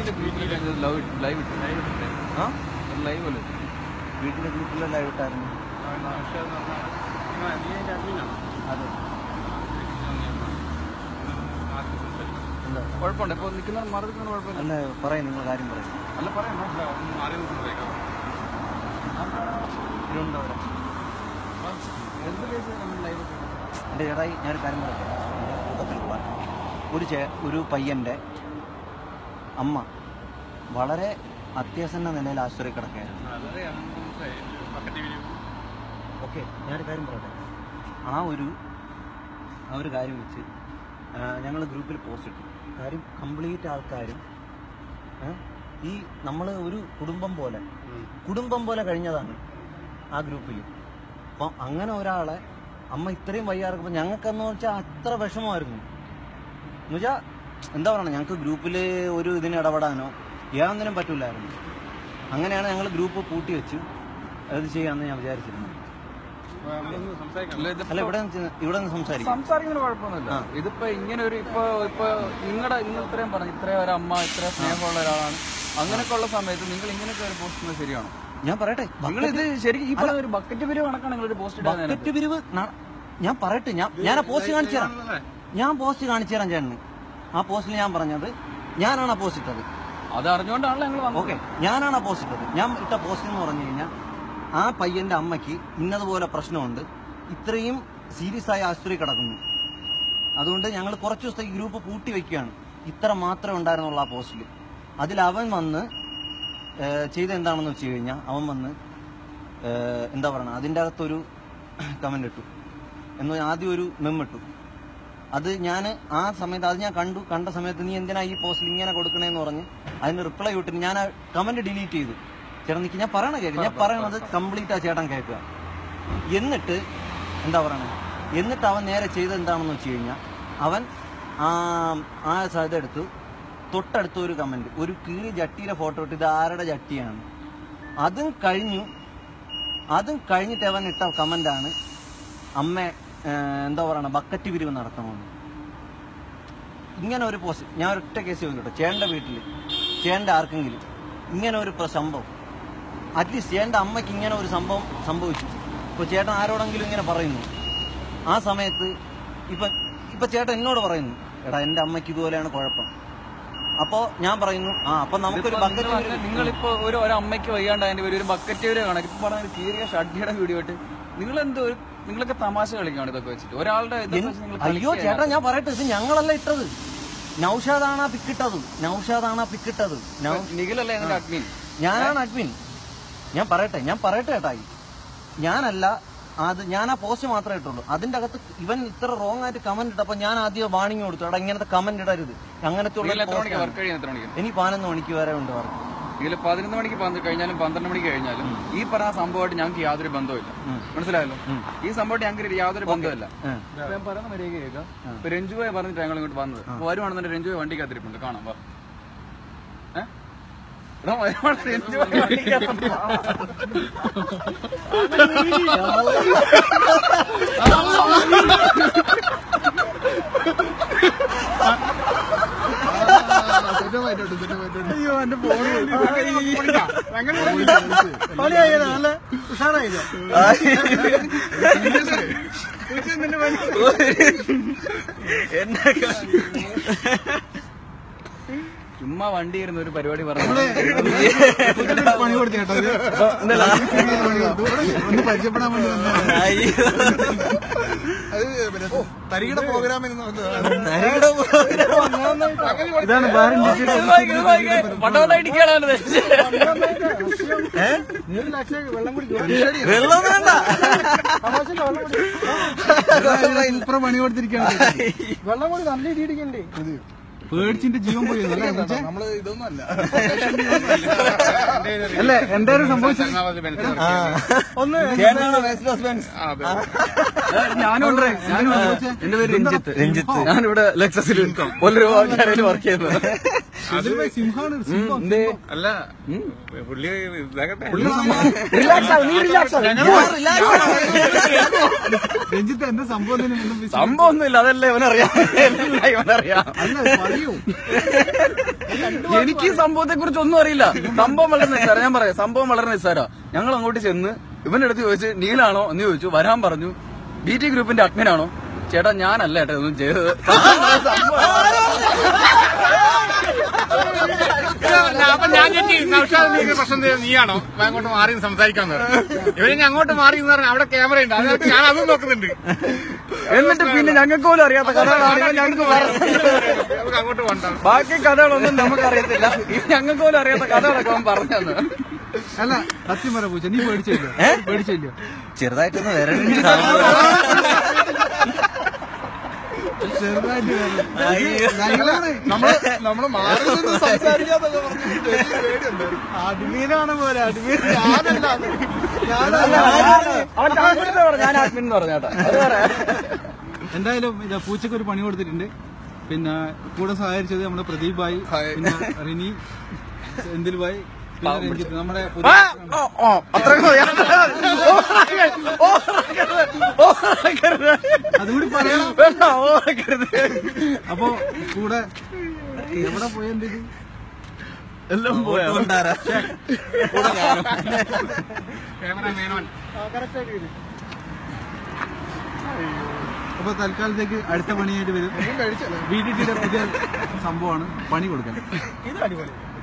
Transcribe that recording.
വീട്ടിലെ ഗ്രൂപ്പിൽ live live live ആ ലൈവ് അല്ലേ വീട്ടിലെ ഗ്രൂപ്പിലെ ലൈവ് ഇട്ടായിരുന്നു അതെ എന്താ കുഴപ്പമുണ്ട് ഇപ്പൊ നിൽക്കുന്ന മാറി നിൽക്കുന്ന കുഴപ്പമില്ല അല്ല പറയും നിങ്ങൾ കാര്യം പറയും അല്ല പറയാം തിരുവനന്തപുരം എന്ത് കേസ് നമ്മൾ ലൈവ് എൻ്റെ ചേട്ടായി ഞാനൊരു കാര്യം പറയട്ടെ കൂട്ടത്തിലുള്ള ഒരു ചേ ഒരു പയ്യൻ്റെ അമ്മ വളരെ അത്യാസന്ന നിലയിൽ ആശുപത്രി കിടക്കുകയായിരുന്നു ഓക്കെ ഞാനൊരു കാര്യം പറയട്ടെ ആ ഒരു ആ ഒരു കാര്യം വെച്ച് ഞങ്ങൾ ഗ്രൂപ്പിൽ പോസ്റ്റ് ഇട്ടു കാര്യം കംപ്ലീറ്റ് ആൾക്കാരും ഏ, ഈ നമ്മൾ ഒരു കുടുംബം പോലെ കുടുംബം പോലെ കഴിഞ്ഞതാണ് ആ ഗ്രൂപ്പിൽ അപ്പം അങ്ങനെ ഒരാളെ അമ്മ ഇത്രയും വയ്യാറക്കുമ്പോൾ ഞങ്ങൾക്കെന്ന് വെച്ചാൽ അത്ര വിഷമമായിരുന്നു എന്നുവെച്ചാൽ എന്താ പറയണത് ഞങ്ങൾക്ക് ഗ്രൂപ്പിൽ ഒരു ഇതിന് ഇടപെടാനോ യാതൊന്നിനും പറ്റില്ലായിരുന്നു അങ്ങനെയാണ് ഞങ്ങൾ ഗ്രൂപ്പ് പൂട്ടി വെച്ച് അത് ചെയ്യാമെന്ന് ഞാൻ വിചാരിച്ചിരുന്നു അല്ല ഇത് അല്ല ഇവിടെ നിന്ന് ഇവിടെ നിന്ന് സംസാരിക്കാം സംസാരിക്കുന്ന കുഴപ്പമൊന്നുമില്ല ഇതിപ്പോ ഇങ്ങനെ ഒരു ഇപ്പൊ ഇപ്പൊ നിങ്ങളുടെ നിങ്ങൾ ഇത്രയും പറഞ്ഞു ഇത്രയും ഒരു അമ്മ ഇത്ര സ്നേഹമുള്ള ഒരാളാണ് അങ്ങനെയൊക്കെ ഉള്ള സമയത്ത് നിങ്ങൾ ഇങ്ങനെയൊക്കെ ഒരു പോസ്റ്റ് ഇടുന്നത് ശരിയാണോ ഞാൻ പറയട്ടെ നിങ്ങൾ ഇത് ശരിക്കും ഈ പറഞ്ഞ ഒരു ബക്കറ്റ് പിരിവ് കണക്കാണ് നിങ്ങൾ ഒരു പോസ്റ്റ് ഇടാൻ ബക്കറ്റ് പിരിവ് ന- ഞാൻ പറയട്ടെ ഞാൻ ഞാൻ ആ പോസ്റ്റ് കാണിച്ചു തരാം ഞാൻ പോസ്റ്റ് കാണിച്ചു തരാം ചേട്ടന് ആ പോസ്റ്റിൽ ഞാൻ പറഞ്ഞത് ഞാനാണ് ആ പോസ്റ്റ് ഇട്ടത് അത് അറിഞ്ഞുകൊണ്ടാണല്ലോ ഞങ്ങൾ വന്നത് ഓക്കെ ഞാനാണ് ആ പോസ്റ്റ് ഇട്ടത് ഞാൻ ഇട്ട പോസ്റ്റ് എന്ന് പറഞ്ഞു കഴിഞ്ഞാൽ ആ പയ്യന്റെ അമ്മയ്ക്ക് ഇന്നതുപോലെ പ്രശ്നമുണ്ട് ഇത്രയും സീരിയസ് ആയ ആശുപത്രി കിടക്കുന്നു അതുകൊണ്ട് ഞങ്ങൾ കുറച്ച് ദിവസത്തേക്ക് ഗ്രൂപ്പ് പൂട്ടി വെക്കുകയാണ് ഇത്ര മാത്രമേ ഉണ്ടായിരുന്നുള്ളൂ ആ പോസ്റ്റിൽ അതിൽ അവൻ വന്ന് ഏഹ്, ചെയ്ത എന്താണെന്ന് വെച്ച് കഴിഞ്ഞാൽ അവൻ വന്ന് ഏഹ്, എന്താ പറയുക അതിൻ്റെ അകത്തൊരു കമന്റ് ഇട്ടു എന്ന് പറഞ്ഞാൽ ആദ്യം ഒരു മെം ഇട്ടു അത് ഞാൻ ആ സമയത്ത് അത് ഞാൻ കണ്ടു കണ്ട സമയത്ത് നീ എന്തിനാ ഈ പോസ്റ്റിൽ ഇങ്ങനെ കൊടുക്കണേന്ന് പറഞ്ഞ് അതിന് റിപ്ലൈ ഇട്ടിട്ട് ഞാൻ ആ കമന്റ് ഡിലീറ്റ് ചെയ്തു ചേട്ടൻ നിൽക്കി ഞാൻ പറയണ കേൾക്കുക ഞാൻ പറയണത് കംപ്ലീറ്റ് ആ ചേട്ടൻ കേൾക്കുക എന്നിട്ട് എന്താ പറയണേ എന്നിട്ട് അവൻ നേരെ ചെയ്തത് എന്താണെന്ന് വെച്ച് കഴിഞ്ഞാൽ അവൻ ആ ആ ഇതെടുത്തു തൊട്ടടുത്ത ഒരു കമന്റ് ഒരു കീറി ജട്ടിയുടെ ഫോട്ടോ ഇട്ട് ഇത് ആരുടെ ജട്ടിയാണ് അതും കഴിഞ്ഞു അതും കഴിഞ്ഞിട്ട് അവൻ ഇട്ട കമന്റാണ് അമ്മ ഏഹ്, എന്താ പറയണ ബക്കറ്റ് പിരിവ് നടത്തണമെന്ന് ഇങ്ങനെ ഒരു പോസ്റ്റ് ഞാൻ ഒരൊറ്റ കേസ് ചോദിക്കട്ടെ ചേട്ടൻ്റെ വീട്ടിൽ ചേട്ടൻ്റെ ആർക്കെങ്കിലും ഇങ്ങനെ ഒരു പ്ര- സംഭവം അറ്റ്ലീസ്റ്റ് ചേട്ടൻ്റെ അമ്മയ്ക്ക് ഇങ്ങനെ ഒരു സംഭവം സംഭവിച്ചു ഇപ്പോൾ ചേട്ടൻ ആരോടെങ്കിലും ഇങ്ങനെ പറയുന്നു ആ സമയത്ത് ഇപ്പം ഇപ്പം ചേട്ടൻ എന്നോട് പറയുന്നു എടാ എൻ്റെ അമ്മയ്ക്ക് ഇതുപോലെയാണ് കുഴപ്പം അപ്പോൾ ഞാൻ പറയുന്നു ആ അപ്പം നമുക്കൊരു ബക്കറ്റ് പിരിവ് നിങ്ങളിപ്പോ ഒരു ഒരു അമ്മയ്ക്ക് വയ്യാണ്ടായതിന്റെ പേര് ഒരു ബക്കറ്റ് ഒരു കണക്ക് ഇപ്പൊ പറഞ്ഞ കീറിയ ഷഡ്ഡിയുടെ വീഡിയോ ഇട്ട് നിങ്ങൾ എന്തോ ഒരു നിങ്ങളൊക്കെ തമാശ കളിക്കാണ് ഇതൊക്കെ വെച്ചിട്ട് ഒരാളുടെ ഇതൊക്കെ വെച്ച് നിങ്ങൾ അയ്യോ ചേട്ടാ ഞാൻ പറയട്ടെ ഇത് ഞങ്ങളല്ല ഇട്ടത് നൗഷാദാണ് ആ പിക്കിട്ടത് നൗഷാദാണ് ആ പിക്കിട്ടത് നൗ- നിഖിലല്ലേ ഇതിന്റെ അഡ്മിൻ ഞാനാണ് അഡ്മിൻ ഞാൻ പറയട്ടെ ഞാൻ പറയട്ടെ ചേട്ടായി ഞാനല്ല അത് ഞാൻ ആ പോസ്റ്റ് മാത്രമേ ഇട്ടുള്ളൂ അതിന്റെ അകത്ത് ഇവൻ ഇത്ര റോങ് ആയിട്ട് കമന്റ് ഇട്ടപ്പോ ഞാൻ ആദ്യം വാണിംഗ് കൊടുത്തു എടാ ഇങ്ങനത്തെ കമന്റ് ഇടരുത് അങ്ങനത്തെ ഉള്ള നിങ്ങൾ എത്ര മണിക്ക് post ആണ്. വർക്ക് കഴിയുന്ന എത്ര മണിക്ക് ഇനി പതിനൊന്ന് മണിക്ക് വരെ ഉണ്ട് വർക്ക് ഇതിൽ പതിനൊന്ന് മണിക്ക് പന്ത് കഴിഞ്ഞാലും പന്ത്രണ്ട് മണിക്ക് കഴിഞ്ഞാലും ഈ പറഞ്ഞ സംഭവമായിട്ട് ഞങ്ങൾക്ക് യാതൊരു ബന്ധവുമില്ല മനസ്സിലായല്ലോ ഈ സംഭവമായിട്ട് ഞങ്ങൾക്ക് യാതൊരു ബന്ധമില്ല ഉം. ഇപ്പൊ ഞാൻ പറയുന്ന മര്യാദ കേൾക്കാം ഇപ്പൊ രഞ്ജു ഭായി പറഞ്ഞിട്ട് ഞങ്ങൾ ഇങ്ങോട്ട് വന്നത് അപ്പൊ വരുവാണെന്നുണ്ടെങ്കിൽ രഞ്ജു ഭായി വണ്ടി കാത്തിരിപ്പുണ്ട് കാണാം വാ ഏ? എടാ, വരുവാണ് രഞ്ജു ഭായി വണ്ടി ചുമ്മാ വണ്ടി ഇരുന്ന ഒരു പരിപാടി പറഞ്ഞു പണി കൊടുത്തു കേട്ടോ ഇത്. പണി കൊടുത്തു. ഒന്ന് പരിചയപ്പെടാൻ വേണ്ടി വന്നതാണ്. അത് പിന്നെ തരികിട പ്രോഗ്രാമിൽ ഇതാണ് ബാരൻ പട്ടോട്ട ഇടിക്കാനാണ് വെള്ളം വേണ്ട ഇത്ര പണി കൊടുത്തിരിക്കുകയാണ് വെള്ളം കൂടി നല്ല ഇടി ഇടിക്കണ്ടേ പേടിച്ചിന്റെ ജീവൻ പോയി അല്ലേ നമ്മള് ഇതൊന്നും അല്ല അല്ലേ എന്തായാലും സംഭവിച്ചത് ഒന്ന് ചേട്ടനാണ് മെസ്സിലോസ് ഫാൻസ് ഞാനും ഉണ്ട് ഞാനും ഉണ്ട്. എന്റെ പേര് രഞ്ജിത്ത് രഞ്ജിത്ത് ഞാനിവിടെ ലെക്സസിൽ ഒരു രൂപ വർക്ക് ചെയ്യുന്നത് അതിൽ സിംഹാണ് സിംഹം എന്തേ അല്ല പുള്ളി ഇതാകട്ടെ റിലാക്സ് ആവും നീ റിലാക്സ് ആവും രഞ്ജിത്ത് എന്താ സംഭവം തന്നെ ഒന്നും വിശ- സംഭവം ഒന്നുമില്ല അതല്ലേ ഇവനറിയാം എല്ലാം ഇവനറിയാം അല്ല പറയൂ എനിക്ക് ഈ സംഭവത്തെ കുറിച്ച് ഒന്നും അറിയില്ല സംഭവം വളരെ നിസ്സാരം ഞാൻ പറയാം സംഭവം വളരെ നിസ്സാരം ഞങ്ങൾ അങ്ങോട്ട് ചെന്ന് ഇവന്റെ അടുത്ത് ചോദിച്ച് നീലാണോ എന്ന് ചോദിച്ചു വരാൻ പറഞ്ഞു ബി ടി ഗ്രൂപ്പിന്റെ അഡ്മിൻ ആണോ ചേട്ടാ ഞാനല്ല ഏട്ടാ ഇതൊന്നും ചെയ്തത് അപ്പൊ ഞാൻ ഞെട്ടി നൗഷാദ് നീ പ്രശ്നം ചെയ്തത് നീയാണോ ഞാൻ അങ്ങോട്ട് മാറി നിന്ന് സംസാരിക്കാൻ ഇവരെ ഞാൻ അങ്ങോട്ട് മാറി എന്ന് പറഞ്ഞാൽ അവിടെ ക്യാമറ ഉണ്ട് അതിനകത്ത് ഞാൻ അതും നോക്കുന്നുണ്ട് എന്നിട്ട് പിന്നെ ഞങ്ങൾക്ക് പോലും അറിയാത്ത കഥകളാണ് ഇവൻ ഞങ്ങൾക്ക് പറഞ്ഞത്. നമുക്ക് അങ്ങോട്ട് പോകണ്ട ബാക്കി കഥകളൊന്നും നമുക്ക് അറിയത്തില്ല ഇത് ഞങ്ങൾക്ക് പോലും അറിയാത്ത കഥകളൊക്കെ അവൻ പറഞ്ഞു അല്ല സത്യം പറ പൂച്ച നീ പേടിച്ചില്ല പേടിച്ചില്ല ചെറുതായിട്ടൊന്ന് വേറെ ചെറുതായിട്ട് വേറെ. ഞങ്ങളാണ് നമ്മള് നമ്മള് മാറി നിന്ന് സംസാരിക്കാന്നൊക്കെ പറഞ്ഞു അഡ്മീനാണ് പോലെ അഡ്മീൻ ഞാനല്ല അത്. അവൻ കാണിച്ചിട്ട് പറഞ്ഞു ഞാൻ ആത്മീൻ എന്ന് പറഞ്ഞു കേട്ടോ അത് വേറെ എന്തായാലും ഇതാ പൂച്ചക്ക് ഒരു പണി കൊടുത്തിട്ടുണ്ട് പിന്നെ കൂടെ സഹായിച്ചത് നമ്മുടെ പ്രദീപ് ഭായി പിന്നെ റിനി സെന്തിൽ ഭായി പിന്നെ രഞ്ജിത്ത് നമ്മുടെ പുതിയ- ആ, ഓ, ഓ, അത്രയ്ക്ക് മതി. ഓവറാക്കരുത്, ഓവറാക്കരുത്, ഓവറാക്കരുത്. അതുകൂടി പറയണം വേണ്ട, ഓവറാക്കരുത്. അപ്പൊ കൂടെ എവിടെ പോയെന്ത് ഇത് എല്ലാം പോയോ ക്യാമറ മേനോൻ അപ്പൊ തൽക്കാലത്തേക്ക് അടുത്ത പണിയായിട്ട് വരും ബി ഡി ടിയുടെ പുതിയ സംഭവമാണ് പണി കൊടുക്കാൻ ഇത് അടിപൊളി